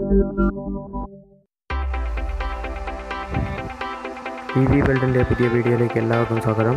E V വേൾഡിൻ്റെ പുതിയ വീഡിയോയിലേക്ക് എല്ലാവർക്കും സ്വാഗതം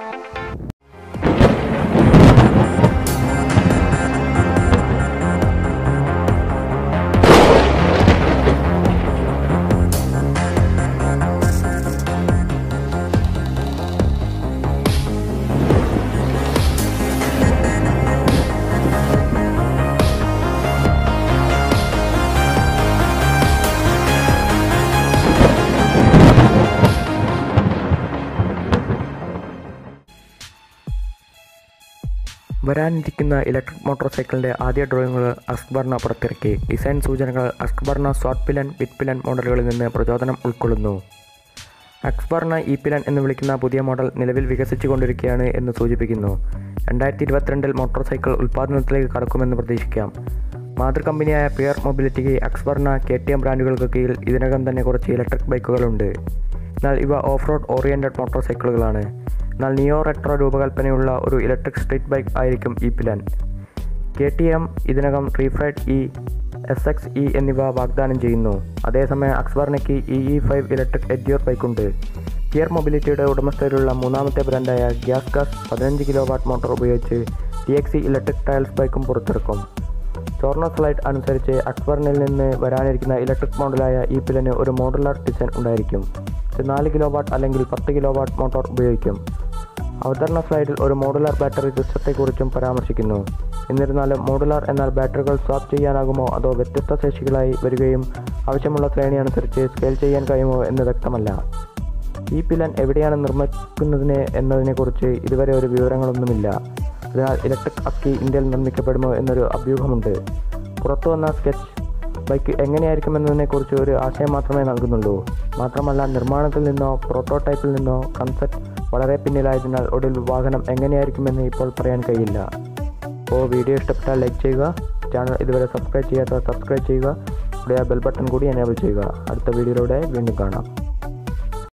വരാനിരിക്കുന്ന ഇലക്ട്രിക് മോട്ടോർ സൈക്കിളിൻ്റെ ആദ്യ ഡ്രോയിങ്ങുകൾ അസ്ക്ബർണ പുറത്തിറക്കി ഡിസൈൻ സൂചനകൾ അസ്ക്ബർണ സ്വാട്ട് പിലൻ ബിറ്റ് പിലൻ മോഡലുകളിൽ നിന്ന് പ്രചോദനം ഉൾക്കൊള്ളുന്നു അക്സ്ബർണ ഇ പിലൻ എന്ന് വിളിക്കുന്ന പുതിയ മോഡൽ നിലവിൽ വികസിച്ചുകൊണ്ടിരിക്കുകയാണ് എന്ന് സൂചിപ്പിക്കുന്നു രണ്ടായിരത്തി ഇരുപത്തിരണ്ടിൽ മോട്ടോർ സൈക്കിൾ ഉൽപ്പാദനത്തിലേക്ക് കടക്കുമെന്ന് പ്രതീക്ഷിക്കാം മാതൃകമ്പനിയായ പിയർ മൊബിലിറ്റിക്ക് അക്സ്ബർണ കെ ടി എം ബ്രാൻഡുകൾക്ക് കീഴിൽ ഇതിനകം തന്നെ കുറച്ച് ഇലക്ട്രിക് ബൈക്കുകളുണ്ട് എന്നാൽ ഇവ ഓഫ് റോഡ് ഓറിയൻറ്റഡ് മോട്ടോർ സൈക്കിളുകളാണ് എന്നാൽ നിയോ റെട്രോ രൂപകൽപ്പനയുള്ള ഒരു ഇലക്ട്രിക് സ്ട്രീറ്റ് ബൈക്ക് ആയിരിക്കും ഈ പിലാൻ കെ ടി എം ഇതിനകം Freeride E S X E എന്നിവ വാഗ്ദാനം ചെയ്യുന്നു അതേസമയം അക്സ്ബർണയ്ക്ക് E E five electric enduro ബൈക്കുണ്ട് പിയർ മൊബിലിറ്റിയുടെ ഉടമസ്ഥയിലുള്ള മൂന്നാമത്തെ ബ്രാൻഡായ ഗ്യാസ് ഗാസ് പതിനഞ്ച് കിലോ വാട്ട് മോട്ടോർ ഉപയോഗിച്ച് ടി എക്സി ഇലക്ട്രിക് ടയൽസ് ബൈക്കും പുറത്തിറക്കും ചോർണോ സ്ലൈഡ് അനുസരിച്ച് അക്ബറിനിൽ നിന്ന് വരാനിരിക്കുന്ന ഇലക്ട്രിക് മോഡലായ ഈ പിലിന് ഒരു മോഡുലാർ ഡിസൈൻ ഉണ്ടായിരിക്കും ഇത് നാല് കിലോ വാട്ട് അല്ലെങ്കിൽ പത്ത് കിലോ വാട്ട് മോട്ടോർ ഉപയോഗിക്കും അവതരണ സ്ലൈഡിൽ ഒരു മോഡുലാർ ബാറ്ററി സിസ്റ്റത്തെക്കുറിച്ചും പരാമർശിക്കുന്നു എന്നിരുന്നാലും മോഡുലാർ എന്നാൽ ബാറ്ററികൾ സ്വാപ്പ് ചെയ്യാനാകുമോ അതോ വ്യത്യസ്ത ശേഷികളായി വരികയും ആവശ്യമുള്ള ശ്രേണി അനുസരിച്ച് സ്കെയിൽ ചെയ്യാൻ കഴിയുമോ എന്ന് വ്യക്തമല്ല ഈ പിലൻ എവിടെയാണ് നിർമ്മിക്കുന്നതിന് എന്നതിനെക്കുറിച്ച് ഇതുവരെ ഒരു വിവരങ്ങളൊന്നുമില്ല അതിനാൽ ഇലക്ട്രിക് അക്കി ഇന്ത്യയിൽ നിർമ്മിക്കപ്പെടുമോ എന്നൊരു അഭ്യൂഹമുണ്ട് പുറത്തു വന്ന സ്കെച്ച് ബൈക്ക് എങ്ങനെയായിരിക്കുമെന്നതിനെക്കുറിച്ച് ഒരു ആശയം മാത്രമേ നൽകുന്നുള്ളൂ മാത്രമല്ല നിർമ്മാണത്തിൽ നിന്നോ പ്രോട്ടോടൈപ്പിൽ നിന്നോ കൺസെപ്റ്റ് വളരെ പിന്നിലായതിനാൽ ഒടുവിൽ വാഹനം എങ്ങനെയായിരിക്കുമെന്ന് ഇപ്പോൾ പറയാൻ കഴിയില്ല അപ്പോൾ വീഡിയോ ഇഷ്ടപ്പെട്ടാൽ ലൈക്ക് ചെയ്യുക ചാനൽ ഇതുവരെ സബ്സ്ക്രൈബ് ചെയ്യാത്തവർ സബ്സ്ക്രൈബ് ചെയ്യുക കൂടെ ആ ബെൽ ബട്ടൺ കൂടി എനേബിൾ ചെയ്യുക അടുത്ത വീഡിയോയിലൂടെ വീണ്ടും കാണാം